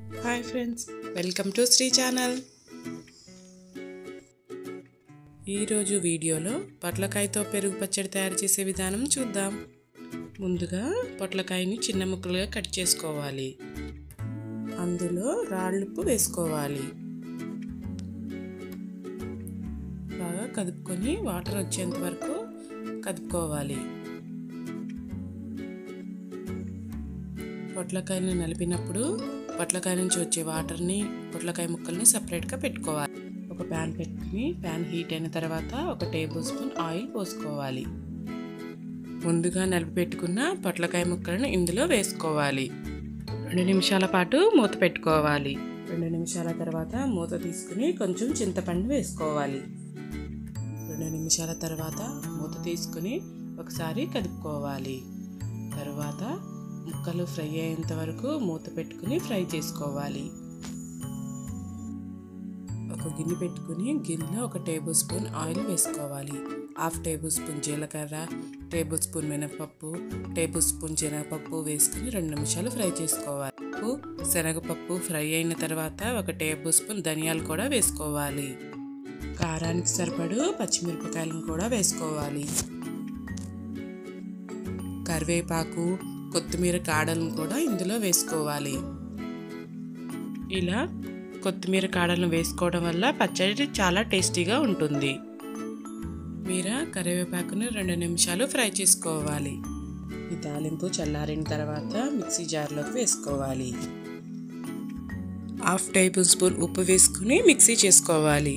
hi friends welcome to Sri channel ఈరోజు వీడియోలో పొట్లకాయతో పెరుగు పచ్చడి తయారు చేసే విధానం చూద్దాం ముందుగా పొట్లకాయని చిన్న ముక్కలుగా కట్ చేసుకోవాలి అందులో రాళ్ళుప్పు వేసుకోవాలి బాగా కదుపుకొని వాటర్ వచ్చేంత వరకు కదుపుకోవాలి పొట్లకాయని నలిపినప్పుడు పొట్లకాయ నుంచి వచ్చే వాటర్ని పొట్లకాయ ముక్కల్ని సపరేట్గా పెట్టుకోవాలి ఒక ప్యాన్ పెట్టుకుని ప్యాన్ హీట్ అయిన తర్వాత ఒక టేబుల్ స్పూన్ ఆయిల్ పోసుకోవాలి ముందుగా నలిపి పెట్టుకున్న పొట్లకాయ ముక్కలను ఇందులో వేసుకోవాలి రెండు నిమిషాల పాటు మూత పెట్టుకోవాలి రెండు నిమిషాల తర్వాత మూత తీసుకుని కొంచెం చింతపండు వేసుకోవాలి రెండు నిమిషాల తర్వాత మూత తీసుకుని ఒకసారి కదుపుకోవాలి తర్వాత ముక్కలు ఫ్రై అయ్యేంత వరకు మూత పెట్టుకుని ఫ్రై చేసుకోవాలి ఒక గిన్నె పెట్టుకుని గిన్నెలో ఒక టేబుల్ స్పూన్ ఆయిల్ వేసుకోవాలి హాఫ్ టేబుల్ స్పూన్ జీలకర్ర టేబుల్ స్పూన్ మినపప్పు టేబుల్ స్పూన్ శనగపప్పు వేసుకుని రెండు నిమిషాలు ఫ్రై చేసుకోవాలి శనగపప్పు ఫ్రై అయిన తర్వాత ఒక టేబుల్ స్పూన్ ధనియాలు కూడా వేసుకోవాలి కారానికి సరిపడు పచ్చిమిరపకాయలను కూడా వేసుకోవాలి కరివేపాకు కొత్తిమీర కాడలను కూడా ఇందులో వేసుకోవాలి ఇలా కొత్తిమీర కాడలను వేసుకోవడం వల్ల పచ్చడి చాలా టేస్టీగా ఉంటుంది మీర కరివేపాకును రెండు నిమిషాలు ఫ్రై చేసుకోవాలి ఈ తాలింపు చల్లారిన తర్వాత మిక్సీ జార్లోకి వేసుకోవాలి హాఫ్ టేబుల్ స్పూన్ ఉప్పు వేసుకుని మిక్సీ చేసుకోవాలి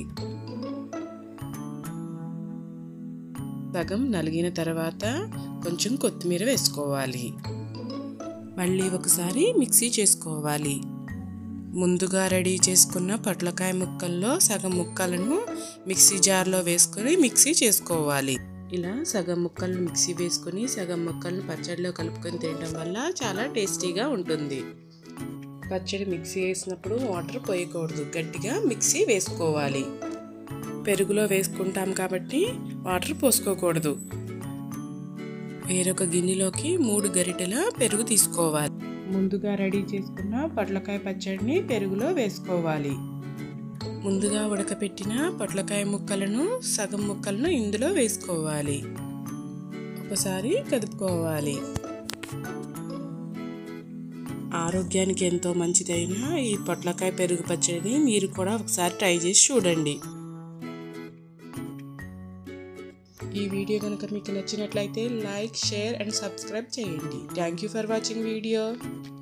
సగం నలిగిన తర్వాత కొంచెం కొత్తిమీర వేసుకోవాలి మళ్ళీ ఒకసారి మిక్సీ చేసుకోవాలి ముందుగా రెడీ చేసుకున్న పొట్లకాయ ముక్కల్లో సగం ముక్కలను మిక్సీ జార్లో వేసుకొని మిక్సీ చేసుకోవాలి ఇలా సగం ముక్కలను మిక్సీ వేసుకొని సగం ముక్కలను పచ్చడిలో కలుపుకొని తినడం వల్ల చాలా టేస్టీగా ఉంటుంది పచ్చడి మిక్సీ వేసినప్పుడు వాటర్ పోయకూడదు గట్టిగా మిక్సీ వేసుకోవాలి పెరుగులో వేసుకుంటాం కాబట్టి వాటర్ పోసుకోకూడదు వేరొక గిన్నెలోకి మూడు గరిటెల పెరుగు తీసుకోవాలి ముందుగా రెడీ చేసుకున్న పొట్లకాయ పచ్చడిని పెరుగులో వేసుకోవాలి ముందుగా ఉడకపెట్టిన పొట్లకాయ ముక్కలను సగం ముక్కలను ఇందులో వేసుకోవాలి ఒకసారి కదుపుకోవాలి ఆరోగ్యానికి ఎంతో మంచిదైన ఈ పొట్లకాయ పెరుగు పచ్చడిని మీరు కూడా ఒకసారి ట్రై చేసి చూడండి ఈ వీడియో కనుక మీకు నచ్చినట్లయితే లైక్ షేర్ అండ్ సబ్స్క్రైబ్ చేయండి thank you for watching video